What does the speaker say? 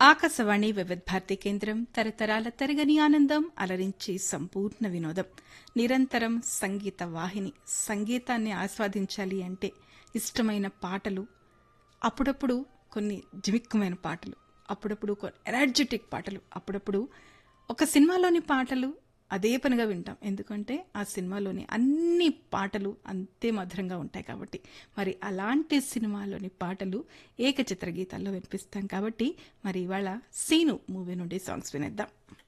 ఆకాశవాణి వివిధ భారతి కేంద్రం తరతరాల తరగని ఆనందం అలరించి సంపూర్ణ వినోదం నిరంతరం సంగీత వాహిని సంగీతాన్ని ఆస్వాదించాలి అంటే ఇష్టమైన పాటలు అప్పుడప్పుడు కొన్ని జిమిక్కమైన పాటలు అప్పుడప్పుడు ఎనర్జెటిక్ పాటలు అప్పుడప్పుడు ఒక సినిమాలోని పాటలు అదే పనిగా వింటాం ఎందుకంటే ఆ సినిమాలోని అన్ని పాటలు అంతే మధురంగా ఉంటాయి కాబట్టి మరి అలాంటి సినిమాలోని పాటలు ఏకచిత్ర గీతాల్లో వినిపిస్తాం కాబట్టి మరి ఇవాళ సీను మూవీ నుండి సాంగ్స్ వినేద్దాం